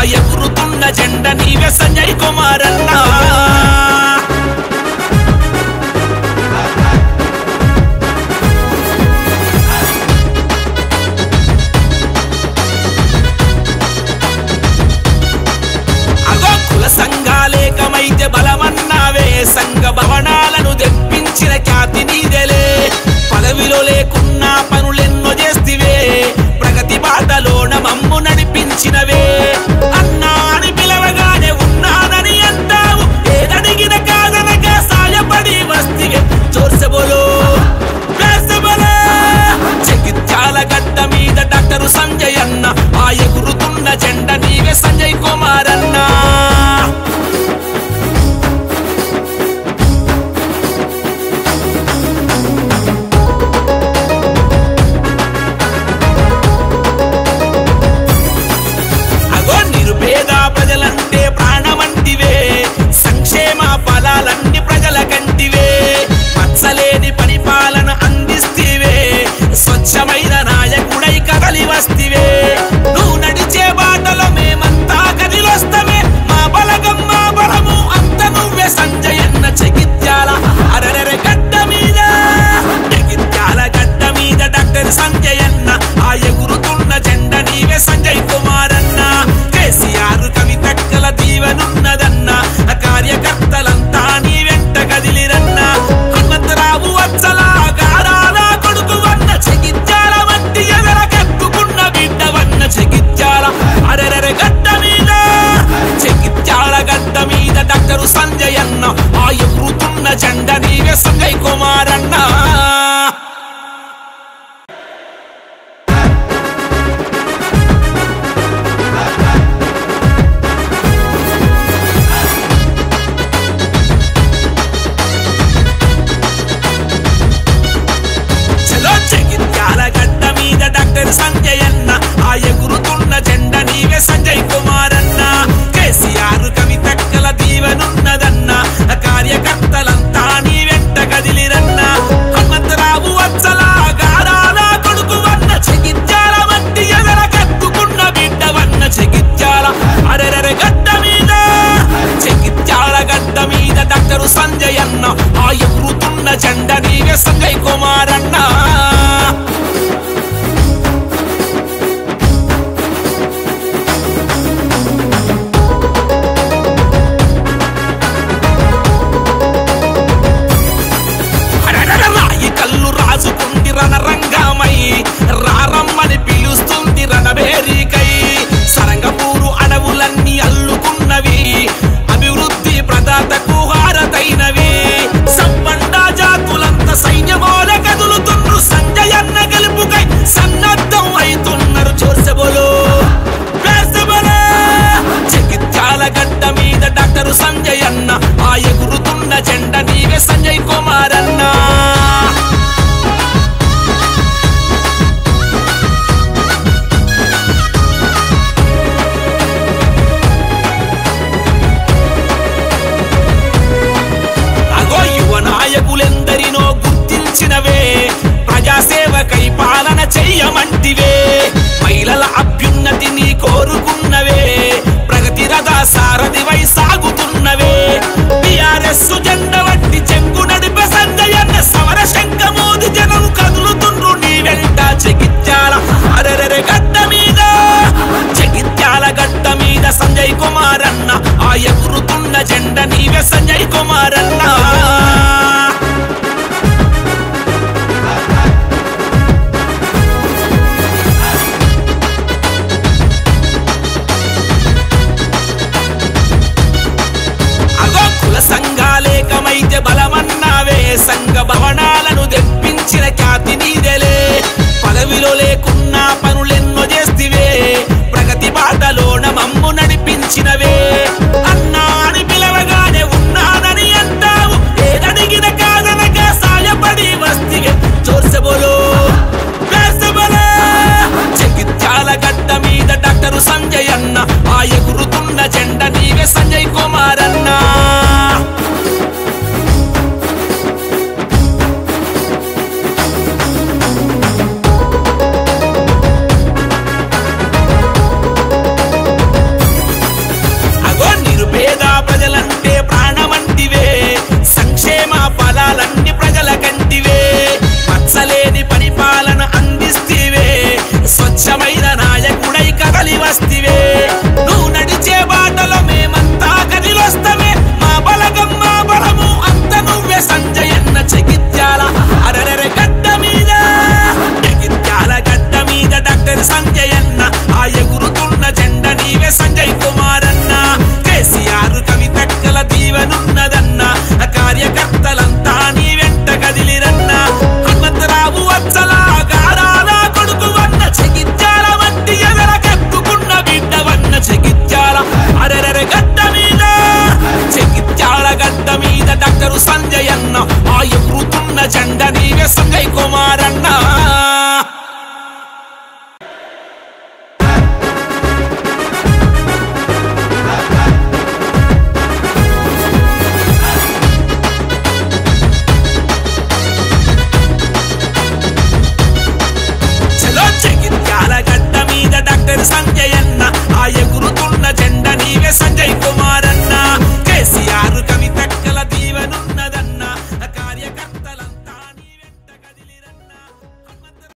ఎగురుతున్న జెండ నీవే సంజయ్ కుమార్ అన్నా అగో కుల సంఘాలేకమైతే బలమన్నావే సంఘ భవనాలను తెప్పించిన ఖ్యాతి నీదెలే పదవిలో లేకున్నా పనులెన్నో చేస్తివే ప్రగతి బాటలోన మమ్ము నడిపించినవే అన్నా అని పిలవగానే ఉన్నానని అంటావు ఏదడిగిన కాదనక సాయపడి వస్తివే జోర్సెబోలో వేసబోలో జగిత్యాల గడ్డ మీద డాక్టర్ సంజయ్ అన్న ఆ ఎగురుతున్న జెండ నీవే సంజయ్ కుమార్ అన్నా అగో నిరుపేద ప్రజలంటే ప్రాణమంటివే సంక్షేమ ఫలాలన్నీ ప్రజల కంటివే మచ్చలేని పరిపాలన అందిస్తీవే స్వచ్ఛమైన నాయకుడై కదలి వస్తివే నువ్వు నడిచే బాటలో మేమంతా కదిలొస్తమే మా బలగం మా బలము అంత నువ్వే సంజయన్న జగిత్యాల అరరెర గడ్డ మీద జగిత్యాల గడ్డ మీద డాక్టర్ సంజయన్న ఆ ఎగురుతున్న జెండ నీవే సంజయ్ కుమార్ అన్న కేసీఆర్ కవితక్కల దీవెనున్నదన్న ఆ కార్యకర్తలంతా నీ వెంట కదిలిరన్న హనుమంతరావు వచ్చల గారాల కొడుకు వన్న జగిత్యాల వంటి ఎదర కట్టుకున్న బిడ్డవన్న జగిత్యాల అరెరెర గడ్డ మీద జగిత్యాల గడ్డ మీద డాక్టర్ సంజయ్ అన్న ఆ ఎగురుతున్న జెండ నీవే సంజయ్ కుమార్ అన్నా చలో జగిత్యాల గడ్డ మీద డాక్టర్ సంజయ్ అన్న ఆ ఎగురుతున్న జెండ నీవే సంజయ్ కుమార్ అన్న కేసీఆర్ కవితక్కల దీవెనున్నదన్న ఆ కార్యకర్తలంతా నీ వెంట కదిలిరన్న హనుమంతరావు వచ్చల గారాల కొడుకు వన్న జగిత్యాల వంటి ఎదర కట్టుకున్న బిడ్డవన్న జగిత్యాల అరెరెర గడ్డ మీద జగిత్యాల గడ్డ మీద డాక్టర్ సంజయ్ అన్న ఆ ఎగురుతున్న జెండ నీవే సంజయ్ కుమార్ అన్నా అరెరెర రాయి కల్లు రాజుకుంది రణరంగమై రారమ్మని పిలుస్తుంది రణబేరికై సరంగపూరు అడవులన్నీ అల్లుకున్నవి అభివృద్ధి ప్రదాతకు హారతైనవి సంబండ జాతులంత సైన్యమోల కదులుతుండ్రు సంజయన్న గెలుపుకై సన్నద్ధం అవుతున్నారు చూసబోలు వేసబోలు జగిత్యాల గడ్డ మీద డాక్టర్ సంజయ్ అన్న ఆ ఎగురుతున్న జెండ నీవే సంజయ్ కుమార్ అన్నా అగో యువ నాయకులెందరినో గుర్తించినవే ప్రజాసేవకై పాలన చెయ్యమంటివే మహిళల అభ్యున్నతిని కోరుకున్నవే ప్రగతి రథ సారథివై సాగుతున్నవే బిఆర్ఎస్ జెండా